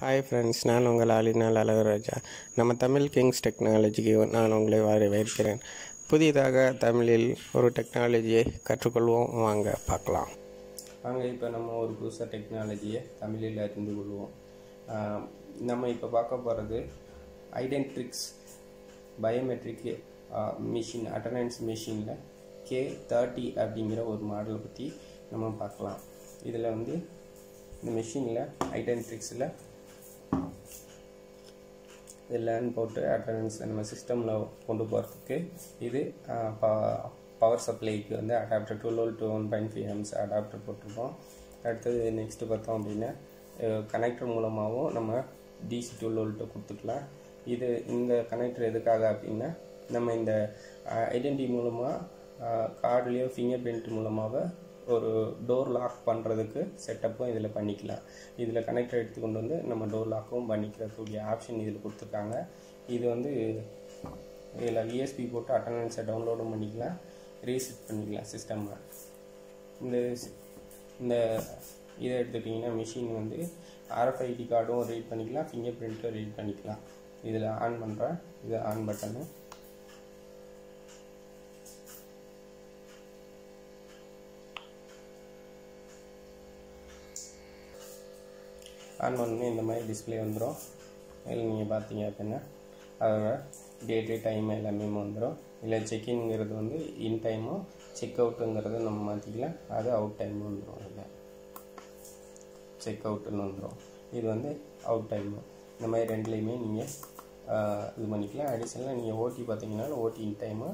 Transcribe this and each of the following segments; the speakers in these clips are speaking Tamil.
ஹாய் ஃப்ரெண்ட்ஸ் நான் உங்கள் ஆலினால் அழகராஜா நம்ம தமிழ் கிங்ஸ் டெக்னாலஜிக்கு நான் உங்களை வரவேற்கிறேன் புதிதாக தமிழில் ஒரு டெக்னாலஜியை கற்றுக்கொள்வோம் வாங்க பார்க்கலாம் வாங்க இப்போ நம்ம ஒரு புதுசாக டெக்னாலஜியை தமிழில் அறிந்து கொள்வோம் ஆஹ் நம்ம இப்போ பார்க்க போகிறது ஐடென்ட்ரிக்ஸ் பயோமெட்ரிக் மிஷின் அட்டண்டன்ஸ் மிஷினில் கே தேர்ட்டி அப்படிங்கிற ஒரு மாடலை பற்றி நம்ம பார்க்கலாம் இதில் வந்து இந்த மிஷினில் ஐடென்ட்ரிக்ஸில் இது லேர்ன் போட்டு அட்டண்டன்ஸ் நம்ம சிஸ்டமில் கொண்டு போகிறதுக்கு இது பவர் சப்ளைக்கு வந்து அடாப்டர் டூ லோல் two one point five amps adapter போட்டிருக்கோம் அடுத்தது நெக்ஸ்ட்டு பார்த்தோம் அப்படின்னா கனெக்டர் மூலமாகவும் நம்ம டிசி டூ லோல்ட்டு கொடுத்துக்கலாம் இது இந்த கனெக்டர் எதுக்காக அப்படின்னா நம்ம இந்த ஐடென்டி மூலமாக கார்டுலேயோ ஃபிங்கர் பிரிண்ட் மூலமாக ஒரு டோர் லாக் பண்ணுறதுக்கு செட்டப்பும் இதில் பண்ணிக்கலாம் இதில் கனெக்டர் எடுத்து கொண்டு வந்து நம்ம டோர் லாக்கும் பண்ணிக்கிறதுக்கூடிய ஆப்ஷன் இதில் கொடுத்துருக்காங்க இது வந்து இதில் விஎஸ்பி போட்டு அட்டண்டன்ஸை டவுன்லோடும் பண்ணிக்கலாம் ரீசெட் பண்ணிக்கலாம் சிஸ்டம்மை இந்த இந்த இதை எடுத்துட்டிங்கன்னா மிஷின் வந்து ஆர்எஃப்ஐடி கார்டும் ரீட் பண்ணிக்கலாம் ஃபிங்கர் பிரிண்ட்டும் ரீட் பண்ணிக்கலாம் இதில் ஆன் பண்ணுறேன் இது ஆன் பட்டனு ஆன் பண்ணி இந்த மாதிரி டிஸ்பிளே வந்துடும் இதில் நீங்கள் பார்த்தீங்க அப்படின்னா அதோட டேட்டு டைம் எல்லாமே வந்துடும் இல்லை செக்இன்ங்கிறது வந்து இன் டைமும் செக் அவுட்டுங்கிறது நம்ம மாற்றிக்கலாம் அது அவுட் டைமும் வந்துடும் அதில் செக் அவுட்டுன்னு வந்துடும் இது வந்து அவுட் டைமு இந்த மாதிரி ரெண்டுலேயுமே நீங்கள் இது பண்ணிக்கலாம் அடிஷனலாக நீங்கள் ஓடி பார்த்தீங்கன்னா ஓடி இன் டைமு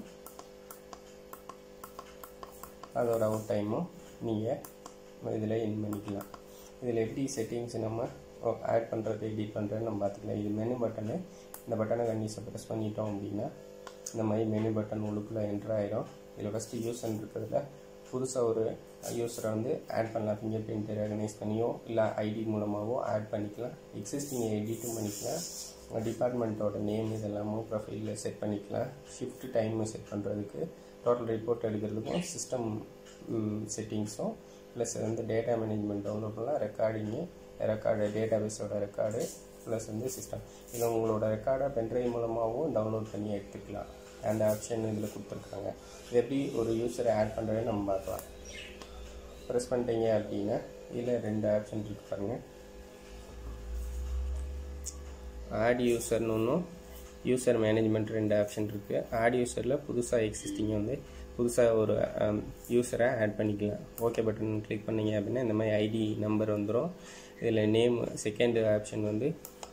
அதோட அவுட் டைமும் நீங்கள் இதில் இன் பண்ணிக்கலாம் இதில் எப்படி செட்டிங்ஸ் நம்ம ஆட் பண்ணுறது எடிட் பண்ணுறது நம்ம பார்த்துக்கலாம் இது மெனு பட்டனு இந்த பட்டனை கண்டிப்பாக ப்ரெஸ் பண்ணிட்டோம் அப்படின்னா இந்த மாதிரி மெனு பட்டன் உள்ளுக்குள்ளே என்ட்ரு ஆகிடும் இதில் ஃபஸ்ட்டு யூசர் இருக்கிறதுல புதுசாக ஒரு யூஸரை வந்து ஆட் பண்ணலாம் ஃபிங்கர் பிரிண்ட் ரெகனைஸ் பண்ணியோ இல்லை ஐடி மூலமாகவோ ஆட் பண்ணிக்கலாம் எக்ஸிஸ்டிங் எடிட்டும் பண்ணிக்கலாம் டிபார்ட்மெண்ட்டோட நேம் இதெல்லாமும் ப்ரொஃபைலில் செட் பண்ணிக்கலாம் ஷிஃப்ட் டைம் செட் பண்ணுறதுக்கு டோட்டல் ரிப்போர்ட் எடுக்கிறதுக்கும் சிஸ்டம் செட்டிங்ஸும் ப்ளஸ் வந்து டேட்டா மேனேஜ்மெண்ட் டவுன்லோட் பண்ணலாம் ரெக்கார்டிங்கு ரெக்கார்டு டேட்டா பேஸோட ரெக்கார்டு ப்ளஸ் வந்து சிஸ்டம் இதில் உங்களோட ரெக்கார்டை பென்ட்ரைவ் மூலமாகவும் டவுன்லோட் பண்ணி எடுத்துக்கலாம் அந்த ஆப்ஷன் இதில் கொடுத்துருக்காங்க இது எப்படி ஒரு யூஸரை ஆட் பண்ணுறதுன்னு நம்ம பார்க்கலாம் ப்ரெஸ் பண்ணிட்டீங்க அப்படின்னா இதில் ரெண்டு ஆப்ஷன் இருக்கு பாருங்கள் ஆட் யூசர்னு ஒன்றும் யூசர் மேனேஜ்மெண்ட் ரெண்டு ஆப்ஷன் இருக்குது ஆட் யூசரில் புதுசாக எக்ஸிஸ்டிங் வந்து புதுசாக ஒரு யூஸரை ஆட் பண்ணிக்கலாம் ஓகே பட்டன் கிளிக் பண்ணிங்க அப்படின்னா இந்த மாதிரி ஐடி நம்பர் வந்துடும் இதில் நேம் செகண்ட் ஆப்ஷன் வந்து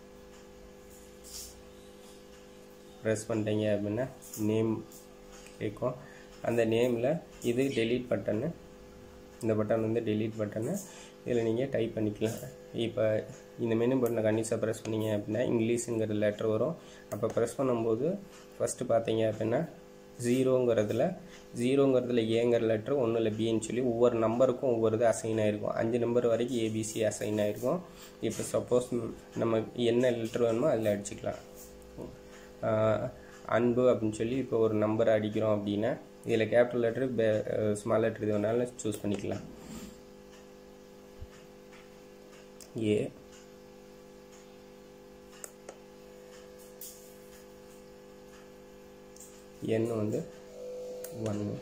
ப்ரெஸ் பண்ணிட்டீங்க அப்படின்னா நேம் கேட்கும் அந்த நேமில் இது டெலீட் பட்டனு இந்த பட்டன் வந்து டெலீட் பட்டனு இதில் நீங்கள் டைப் பண்ணிக்கலாம் இப்போ இந்த மெனு பட்டனை கண்டிப்பாக ப்ரெஸ் பண்ணிங்க அப்படின்னா இங்கிலீஷுங்கிற லெட்டர் வரும் அப்போ ப்ரெஸ் பண்ணும்போது ஃபஸ்ட்டு பார்த்தீங்க அப்படின்னா ஜீரோங்கிறதுல ஜீரோங்கிறதுல ஏங்கிற லெட்ரு ஒன்றும் இல்லை பின்னு சொல்லி ஒவ்வொரு நம்பருக்கும் ஒவ்வொரு இது அசைன் ஆகிருக்கும் அஞ்சு நம்பர் வரைக்கும் ஏபிசி அசைன் ஆகிருக்கும் இப்போ சப்போஸ் நம்ம என்ன லெட்ரு வேணுமோ அதில் அடிச்சுக்கலாம் அன்பு அப்படின்னு சொல்லி இப்போ ஒரு நம்பர் அடிக்கிறோம் அப்படின்னா இதில் கேபிட்டல் லெட்ரு ஸ்மால் லெட்ரு இது வேணாலும் சூஸ் பண்ணிக்கலாம் ஏ என் வந்து ஒன்று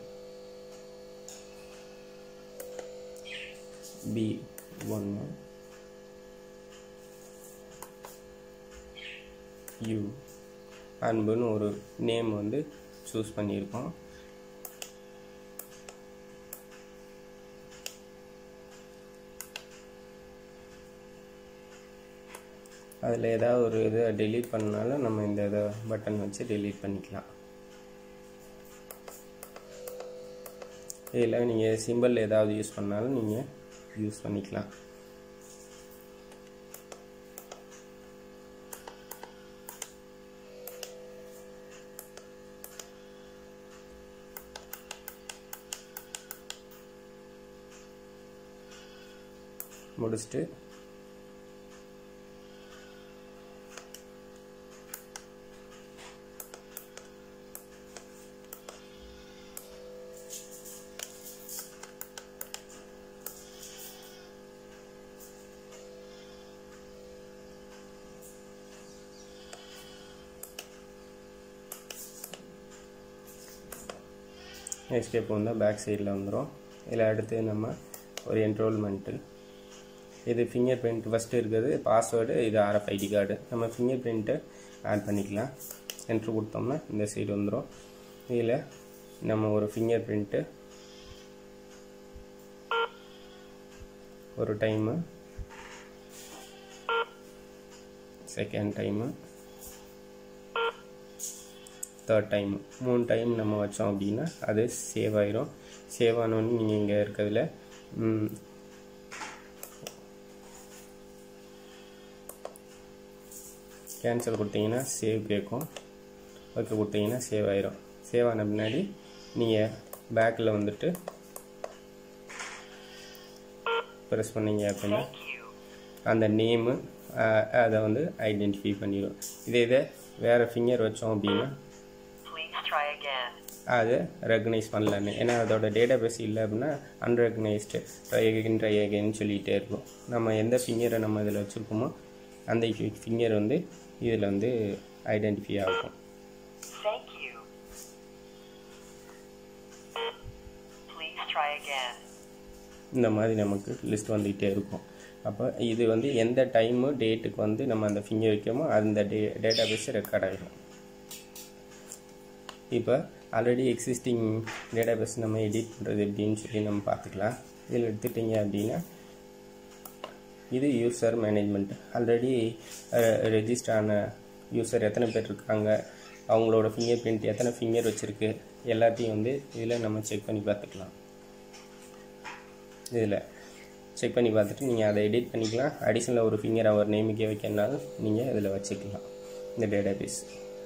பி ஒன்று யூ அன்புன்னு ஒரு நேம் வந்து சூஸ் பண்ணியிருக்கோம் அதில் ஏதாவது ஒரு இதை டெலீட் பண்ணாலும் நம்ம இந்த இதை பட்டன் வச்சு டெலீட் பண்ணிக்கலாம் இதில் நீங்கள் சிம்பிள் ஏதாவது யூஸ் பண்ணாலும் நீங்கள் யூஸ் பண்ணிக்கலாம் முடிச்சுட்டு எஸ்கேப் வந்தால் பேக் சைடில் வந்துடும் இதில் அடுத்து நம்ம ஒரு என்ரோல்மெண்ட்டு இது ஃபிங்கர் பிரிண்ட் ஃபஸ்ட்டு இருக்கிறது பாஸ்வேர்டு இது ஆர்எஃப்ஐடி கார்டு நம்ம ஃபிங்கர் பிரிண்ட்டு ஆட் பண்ணிக்கலாம் என்ட்ரு கொடுத்தோம்னா இந்த சைடு வந்துடும் இதில் நம்ம ஒரு ஃபிங்கர் பிரிண்ட்டு ஒரு time second time third time மூணு டைம் நம்ம வச்சோம் அப்படின்னா அது சேவ் ஆயிரும் சேவ் ஆனோன்னு நீங்கள் இங்கே இருக்கிறதுல கேன்சல் கொடுத்தீங்கன்னா சேவ் கேட்கும் ஓகே கொடுத்தீங்கன்னா சேவ் ஆயிரும் சேவ் ஆன பின்னாடி நீங்கள் பேக்கில் வந்துட்டு ப்ரெஸ் பண்ணீங்க அப்படின்னா அந்த நேமு அதை வந்து ஐடென்டிஃபை பண்ணிடும் இதே இதை வேறு ஃபிங்கர் வச்சோம் அப்படின்னா Please try again. அது ரெகனைஸ் பண்ணலன்னு ஏன்னா அதோட டேட்டா பேஸ் இல்லை அப்படின்னா அன்ரெகனைஸ்டு ட்ரை அகைன் ட்ரை அகைன்னு சொல்லிகிட்டே இருக்கும் நம்ம எந்த ஃபிங்கரை நம்ம இதில் வச்சுருக்கோமோ அந்த ஃபிங்கர் வந்து இதில் வந்து ஐடென்டிஃபை ஆகும் Thank you. Please try again. இந்த மாதிரி நமக்கு லிஸ்ட் வந்துக்கிட்டே இருக்கும் அப்போ இது வந்து எந்த டைமு டேட்டுக்கு வந்து நம்ம அந்த ஃபிங்கர் வைக்கிறோமோ அந்த டே டேட்டா பேஸ் ரெக்கார்ட் ஆகிடும் இப்போ ஆல்ரெடி எக்ஸிஸ்டிங் டேட்டா பேஸ் நம்ம எடிட் பண்ணுறது எப்படின்னு சொல்லி நம்ம பார்த்துக்கலாம் இதில் எடுத்துட்டிங்க அப்படின்னா இது யூசர் மேனேஜ்மெண்ட் ஆல்ரெடி ரெஜிஸ்டர் ஆன யூசர் எத்தனை பேர் இருக்காங்க அவங்களோட ஃபிங்கர் பிரிண்ட் எத்தனை ஃபிங்கர் வச்சுருக்கு எல்லாத்தையும் வந்து இதில் நம்ம செக் பண்ணி பார்த்துக்கலாம் இதில் செக் பண்ணி பார்த்துட்டு நீங்கள் அதை எடிட் பண்ணிக்கலாம் அடிஷ்னலாக ஒரு ஃபிங்கர் அவர் நேமுக்கே வைக்கிறனாலும் நீங்கள் இதில் வச்சுக்கலாம் இந்த database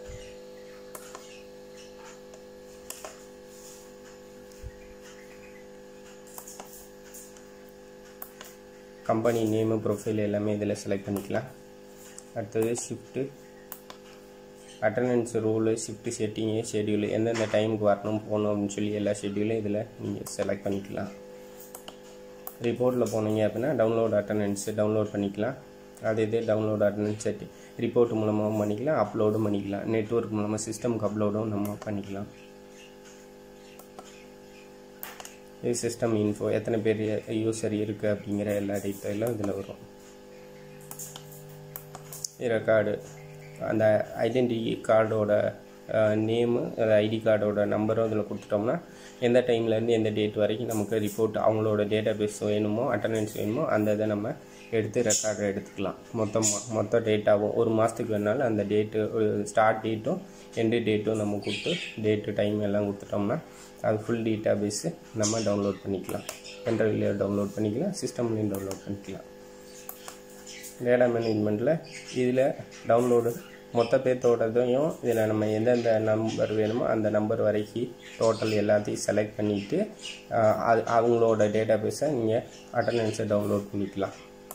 company name profile எல்லாமே இதில் செலக்ட் பண்ணிக்கலாம் அடுத்தது shift attendance rule shift setting schedule எந்தெந்த டைமுக்கு வரணும் போகணும் அப்படின்னு சொல்லி எல்லா ஷெடியூலும் இதில் நீங்கள் செலக்ட் பண்ணிக்கலாம் ரிப்போர்ட்டில் போனீங்க அப்படின்னா டவுன்லோட் அட்டண்டன்ஸ் டவுன்லோட் பண்ணிக்கலாம் அது இது டவுன்லோட் அட்டண்டன்ஸ் செட் ரிப்போர்ட் மூலமாகவும் பண்ணிக்கலாம் அப்லோடும் பண்ணிக்கலாம் நெட்ஒர்க் மூலமாக சிஸ்டம்க்கு அப்லோடும் நம்ம பண்ணிக்கலாம் இது சிஸ்டம் இன்ஃபோ எத்தனை பேர் யூசர் இருக்குது அப்படிங்கிற எல்லா டீட்டெயிலும் இதில் வரும் ரெக்கார்டு அந்த ஐடென்டிட்டி கார்டோட நேமு அந்த ஐடி கார்டோட நம்பரும் இதில் கொடுத்துட்டோம்னா எந்த டைம்லேருந்து எந்த டேட் வரைக்கும் நமக்கு ரிப்போர்ட் அவங்களோட டேட்டா பேஸ் வேணுமோ அட்டண்டன்ஸ் வேணுமோ அந்த இதை நம்ம எடுத்து ரெக்கார்டை எடுத்துக்கலாம் மொத்தமாக மொத்த டேட்டாவும் ஒரு மாதத்துக்கு வேணாலும் அந்த டேட்டு ஸ்டார்ட் டேட்டும் எண்டு டேட்டும் நம்ம கொடுத்து டேட்டு டைம் எல்லாம் கொடுத்துட்டோம்னா அது ஃபுல் டேட்டா பேஸு நம்ம டவுன்லோட் பண்ணிக்கலாம் பென்ட்ரைவ்லேயே டவுன்லோட் பண்ணிக்கலாம் சிஸ்டம்லேயும் டவுன்லோட் பண்ணிக்கலாம் டேட்டா மேனேஜ்மெண்ட்டில் இதில் டவுன்லோடு மொத்த பேர்த்தோடதையும் இதில் நம்ம எந்தெந்த நம்பர் வேணுமோ அந்த நம்பர் வரைக்கும் டோட்டல் எல்லாத்தையும் செலக்ட் பண்ணிவிட்டு அது அவங்களோட டேட்டா பேஸை நீங்கள் அட்டண்டன்ஸை டவுன்லோட் பண்ணிக்கலாம்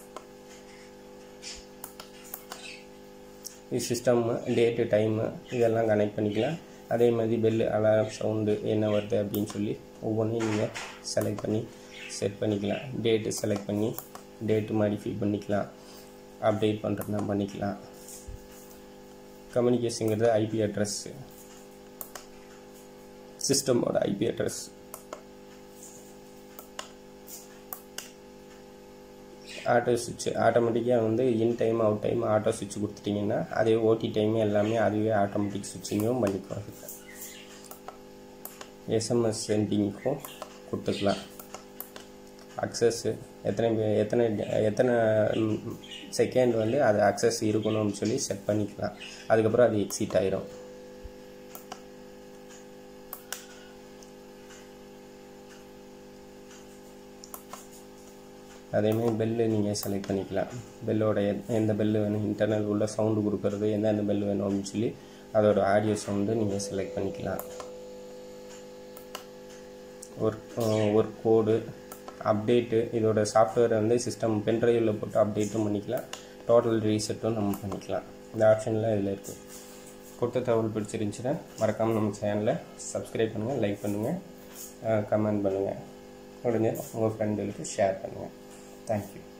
இது சிஸ்டம்மு டேட்டு டைமு இதெல்லாம் கனெக்ட் பண்ணிக்கலாம் அதே மாதிரி பெல்லு அலாரம் சவுண்டு என்ன வருது அப்படின்னு சொல்லி ஒவ்வொன்றையும் நீங்கள் செலக்ட் பண்ணி செட் பண்ணிக்கலாம் டேட்டு செலக்ட் பண்ணி டேட்டு மாடிஃபை பண்ணிக்கலாம் அப்டேட் பண்ணுறதுனா பண்ணிக்கலாம் கம்யூனிகேஷனுங்கிறது ஐபி அட்ரஸ்ஸு சிஸ்டமோட ஐபி அட்ரஸ் ஆட்டோ சுவிட்ச் ஆட்டோமேட்டிக்காக வந்து in time out time auto சுவிட்ச் கொடுத்துட்டிங்கன்னா அதே ஓடி டைம் எல்லாமே அதுவே ஆட்டோமேட்டிக் சுவிட்சிங்கும் பண்ணிக்குவாங்க எஸ்எம்எஸ் சென்டிங்க்கும் கொடுத்துக்கலாம் அக்சஸ்ஸு எத்தனை பே- எத்தனை எத்தனை செகண்ட் வந்து அது அக்சஸ் இருக்கணும்னு சொல்லி செட் பண்ணிக்கலாம் அதுக்கப்புறம் அது எக்ஸிட் ஆயிரும் அதேமாதிரி பெல்லு நீங்கள் செலக்ட் பண்ணிக்கலாம் பெல்லோட எ- எந்த பெல்லு வேணும் இன்டர்னல் உள்ள சவுண்டு கொடுக்கறது எந்தெந்த பெல்லு வேணும் அப்படின்னு சொல்லி அதோட ஆடியோ சவுண்டு நீங்கள் செலக்ட் பண்ணிக்கலாம் ஒர்க் ஒர்க் கோடு அப்டேட்டு இதோட சாஃப்ட்வேரை வந்து சிஸ்டம் பென்ட்ரைவில் போட்டு அப்டேட்டும் பண்ணிக்கலாம் டோட்டல் ரீசெட்டும் நம்ம பண்ணிக்கலாம் இந்த ஆப்ஷன்லாம் இதில் இருக்குது கொடுத்த தகவல் பிடிச்சிருந்துச்சுன்னா மறக்காமல் நம்ம சேனலை சப்ஸ்கிரைப் பண்ணுங்கள் லைக் பண்ணுங்கள் கமெண்ட் பண்ணுங்கள் உடனே உங்கள் ஃப்ரெண்டுகளுக்கு ஷேர் பண்ணுங்கள் தேங்க்யூ